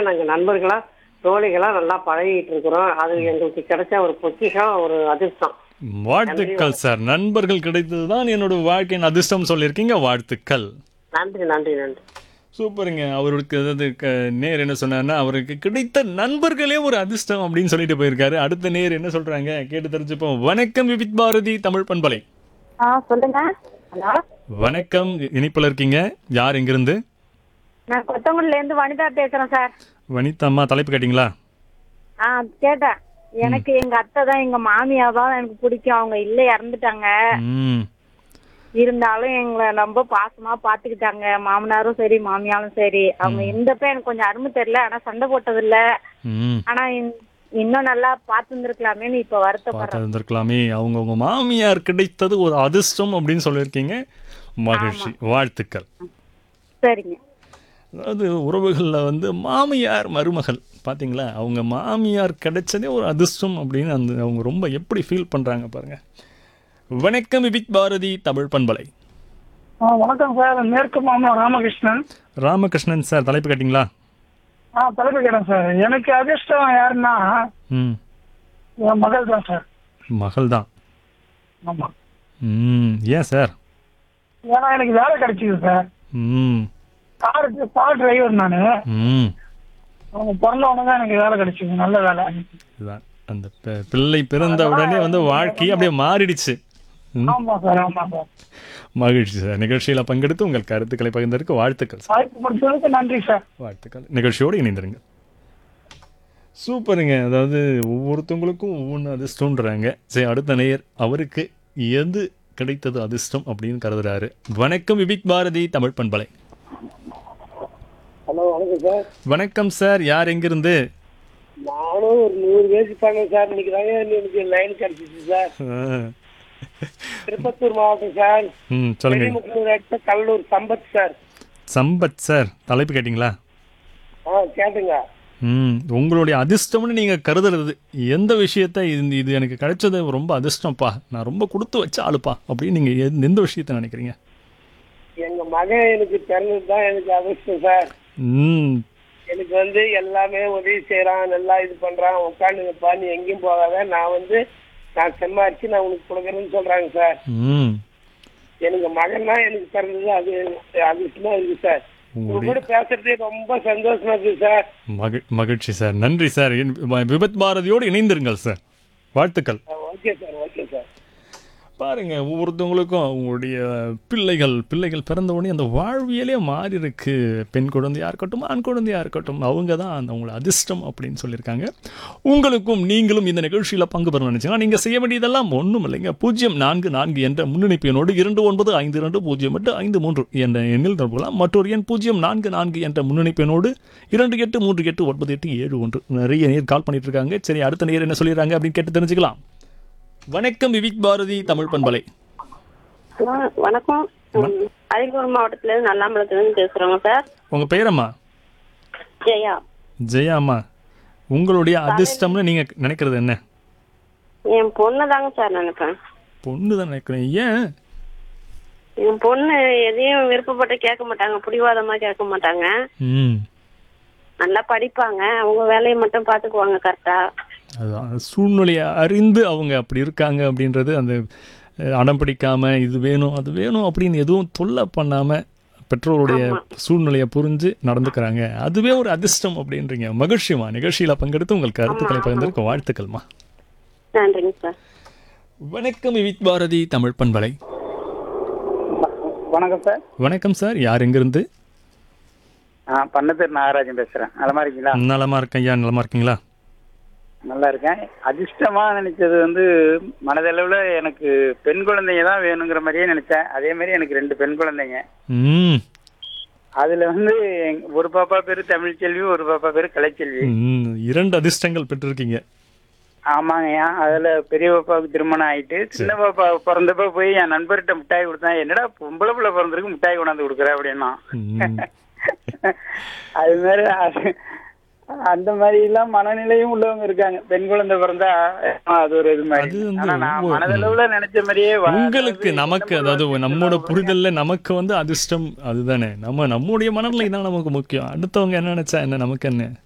நாங்க நண்பர்களா தோழிகளா நல்லா பழகிட்டு இருக்கிறோம் அது எங்களுக்கு கிடைச்ச ஒரு பொக்கிஷம் ஒரு அதிர்ஷ்டம் வாழ்த்துக்கள் சார் நண்பர்கள் கிடைத்தது தான் என்னோட வாழ்க்கையின் அதிர்ஷ்டம் சொல்லியிருக்கீங்க வாழ்த்துக்கள் நன்றி நன்றி நன்றி சூப்பருங்க அவருக்கு அதாவது க- நேர் என்ன சொன்னார்னா அவருக்கு கிடைத்த நண்பர்களே ஒரு அதிர்ஷ்டம் அப்படின்னு சொல்லிட்டு போயிருக்காரு அடுத்த நேர் என்ன சொல்றாங்க கேட்டு தெரிஞ்சுப்போம் வணக்கம் விபித் பாரதி தமிழ் பண்பலை ஆ சொல்லுங்க ஹலோ வணக்கம் இனிப்புல இருக்கீங்க யார் எங்கிருந்து நான் கொத்தங்குடில இருந்து வனிதா பேசுறேன் சார் வனிதா அம்மா தலைப்பு கேட்டிங்களா ஆ கேட்டேன் எனக்கு எங்க அத்தை தான் எங்க மாமியா தான் எனக்கு பிடிக்கும் அவங்க இல்ல இறந்துட்டாங்க ம் இருந்தாலும் எங்களை ரொம்ப பாசமா பாத்துக்கிட்டாங்க மாமனாரும் சரி மாமியாரும் சரி அவங்க இருந்தப்ப எனக்கு கொஞ்சம் அருமை தெரியல ஆனா சண்டை போட்டது இல்ல ம் ஆனா இன்- இன்னும் நல்லா பாத்துருந்துருக்கலாமேன்னு இப்ப வருத்தப்படுறேன் பார்த்து இருந்திருக்கலாமே அவங்க உங்க மாமியார் கிடைத்தது ஒரு அதிர்ஷ்டம் அப்படின்னு சொல்லியிருக்கீங்க மகிழ்ச்சி வாழ்த்துக்கள் சரிங்க அதாவது உறவுகளில் வந்து மாமியார் மருமகள் பாத்தீங்களா அவங்க மாமியார் கிடைச்சதே ஒரு அதிர்ஷ்டம் அப்படின்னு அந்த அவங்க ரொம்ப எப்படி ஃபீல் பண்றாங்க பாருங்க வணக்கம் விபிக் பாரதி தமிழ் பண்பலை ஆ வணக்கம் சார் மேற்கு மாமலம் ராமகிருஷ்ணன் ராமகிருஷ்ணன் சார் தலைப்பு கேட்டிங்களா ஆ தலைப்பு கேட்டேன் சார் எனக்கு அதிர்ஷ்டம் யாருன்னா ம் என் மகள் தான் சார் மகள் தான் ஆமா ம் ஏன் சார் ஏன்னா எனக்கு வேலை கிடைச்சிது சார் ம் காருக்கு கார் டிரைவர் நான் ம் அவங்க பிறந்த உடனே தான் எனக்கு வேலை கிடைச்சிது நல்ல வேலை இதுதான் அந்த பி- பிள்ளை பிறந்த உடனே வந்து வாழ்க்கை அப்படியே மாறிடுச்சு ம் ஆமா சார் ஆமா சார் மகிழ்ச்சி சார் நிகழ்ச்சியில் பங்கெடுத்து உங்கள் கருத்துக்களை பகிர்ந்ததற்கு வாழ்த்துக்கள் சார் வாய்ப்பு கொடுத்ததுக்கு நன்றி சார் வாழ்த்துக்கள் நிகழ்ச்சியோடு இணைந்திருங்க சூப்பருங்க அதாவது ஒவ்வொருத்தவங்களுக்கும் ஒவ்வொன்று அதிர்ஷ்டம்ன்றாங்க சரி அடுத்த நேயர் அவருக்கு எது கிடைத்தது அதிர்ஷ்டம் அப்படின்னு கருதுறாரு வணக்கம் விபிக் பாரதி தமிழ் பண்பலை ஹலோ வணக்கம் சார் வணக்கம் சார் யார் எங்கிருந்து நானும் ஒரு நூறு பேசி பண்ணேன் சார் இன்னைக்கு தாங்க எனக்கு லைன் கிடைச்சிச்சு சார் ஆ. திருப்பத்தூர் மாவட்டம் சார் ம் சொல்லுங்க பெரியமுத்தூர் அடுத்த கல்லூர் சம்பத் சார் சம்பத் சார் தலைப்பு கேட்டிங்களா ஆ கேட்டுங்க ம் உங்களுடைய அதிர்ஷ்டம்னு நீங்கள் கருதுறது எந்த விஷயத்த இது இது எனக்கு கிடைச்சது ரொம்ப அதிர்ஷ்டம்ப்பா நான் ரொம்ப கொடுத்து வச்ச ஆளுப்பா அப்படின்னு நீங்கள் எந்த எந்த விஷயத்த நினைக்கிறீங்க எங்க மகன் எனக்கு பிறந்தது தான் எனக்கு அதிர்ஷ்டம் சார் ம் எனக்கு வந்து எல்லாமே உதவி செய்யறான் நல்லா இது பண்றான் உட்காந்துங்கப்பா நீ எங்கேயும் போகாத நான் வந்து நான் சம்பாரிச்சு நான் உனக்கு கொடுக்குறேன்னு சொல்றாங்க சார் ம் எனக்கு மகன் தான் எனக்கு பிறந்தது அது அதிர்ஷ்டமா இருக்கு சார் உங்க கூட பேசுறதே ரொம்ப சந்தோஷமா இருக்கு சார் மகிழ் மகிழ்ச்சி சார் நன்றி சார் என் வ- விபத் பாரதியோடு இணைந்திருங்கள் சார் வாழ்த்துக்கள் ஓகே சார் ஓகே சார் பாருங்க ஒவ்வொருத்தவங்களுக்கும் அவங்களுடைய பிள்ளைகள் பிள்ளைகள் பிறந்த உடனே அந்த வாழ்வியலே மாறி இருக்கு பெண் குழந்தையா இருக்கட்டும் ஆண் குழந்தையா இருக்கட்டும் அவங்க தான் அந்த அவங்கள அதிர்ஷ்டம் அப்படின்னு சொல்லியிருக்காங்க உங்களுக்கும் நீங்களும் இந்த நிகழ்ச்சியில் பங்கு பெற நினைச்சீங்கன்னா நீங்கள் செய்ய வேண்டியதெல்லாம் ஒன்றும் இல்லைங்க பூஜ்ஜியம் நான்கு நான்கு என்ற முன்னணிப்பு எண்ணோடு இரண்டு ஒன்பது ஐந்து இரண்டு பூஜ்ஜியம் எட்டு ஐந்து மூன்று என்ற எண்ணில் தொடர்புலாம் மற்றொரு எண் பூஜ்ஜியம் நான்கு நான்கு என்ற முன்னணிப்பு எண்ணோடு இரண்டு எட்டு மூன்று எட்டு ஒன்பது எட்டு ஏழு ஒன்று நிறைய நேர் கால் பண்ணிட்டு இருக்காங்க சரி அடுத்த நேர் என்ன சொல்லிடுறாங்க அப்படின்னு கேட்டு தெரிஞ்சுக்கலாம் வணக்கம் விவிக் பாரதி தமிழ் பண்பலை வணக்கம் அரியலூர் மாவட்டத்துல இருந்து நல்லாம்பலத்துல இருந்து பேசுறோங்க சார் உங்க பேரம்மா ஜெயா ஜெயா அம்மா உங்களுடைய அதிர்ஷ்டம்னு நீங்க நினைக்கிறது என்ன என் பொண்ணு தாங்க சார் நினைப்பேன் பொண்ணு தான் நினைக்கிறேன் ஏன் என் பொண்ணு எதையும் விருப்பப்பட்டு கேட்க மாட்டாங்க பிடிவாதமா கேட்க மாட்டாங்க ம் நல்லா படிப்பாங்க அவங்க வேலையை மட்டும் பாத்துக்குவாங்க கரெக்டா அதுதான் சூழ்நிலையை அறிந்து அவங்க அப்படி இருக்காங்க அப்படின்றது அந்த அஹ், அடம் பிடிக்காம இது வேணும் அது வேணும் அப்படின்னு எதுவும் தொல்லை பண்ணாம பெற்றோருடைய சூழ்நிலையை புரிஞ்சு நடந்துக்கிறாங்க அதுவே ஒரு அதிர்ஷ்டம் அப்படின்றீங்க மகிழ்ச்சிமா நிகழ்ச்சியில பங்கெடுத்து உங்கள் கருத்துக்களை பகிர்ந்திருக்க வாழ்த்துக்கள்மா நன்றிங்க சார் வணக்கம் விவித் பாரதி தமிழ் பண்பலை வணக்கம் சார் வணக்கம் சார் யார் எங்கிருந்து ஆ பண்ணத்தூர் நாகராஜன் பேசுறேன் நலமா இருக்கீங்களா நலமா இருக்கேன் ஐயா நலமா இருக்கீங்களா நல்லா இருக்கேன் அதிர்ஷ்டமா நினைச்சது வந்து மனதளவுல எனக்கு பெண் குழந்தைங்க தான் வேணுங்கிற மாதிரியே நினைச்சேன் அதே மாதிரி எனக்கு ரெண்டு பெண் குழந்தைங்க ம் அதுல வந்து எங்க- ஒரு பாப்பா பேரு தமிழ்ச்செல்வி ஒரு பாப்பா பேரு கலைச்செல்வி ம், இரண்டு அதிர்ஷ்டங்கள் பெற்றிருக்கீங்க ஆமாங்கய்யா அதுல பெரிய பாப்பாவுக்கு திருமணம் ஆயிட்டு சின்ன பாப்பா பிறந்தப்ப போய் என் நண்பர்கிட்ட மிட்டாய் கொடுத்தேன் என்னடா பொம்பளை பிள்ளை பிறந்திருக்கு மிட்டாய் கொண்டாந்து கொடுக்குற அப்படின்னா ம். அது மாதிரி அது- அந்த மாதிரி எல்லாம் மனநிலையும் உள்ளவங்க இருக்காங்க பெண் குழந்தை பிறந்தா அது ஒரு இது அது மாதிரி வந்து ஆனா நான் ஒவ்வொரு- மனதளவுல நினைச்ச மாதிரியே வா- உங்களுக்கு அதாவது நமக்கு நம்ம அதாவது வந்து நம்மோட ஒரு- புரிதல்ல நமக்கு வந்து அதிர்ஷ்டம் அதுதானே நம்ம நம்முடைய மனநிலை தான் நமக்கு முக்கியம் அடுத்தவங்க என்ன நினைச்சா என்ன நமக்கு என்ன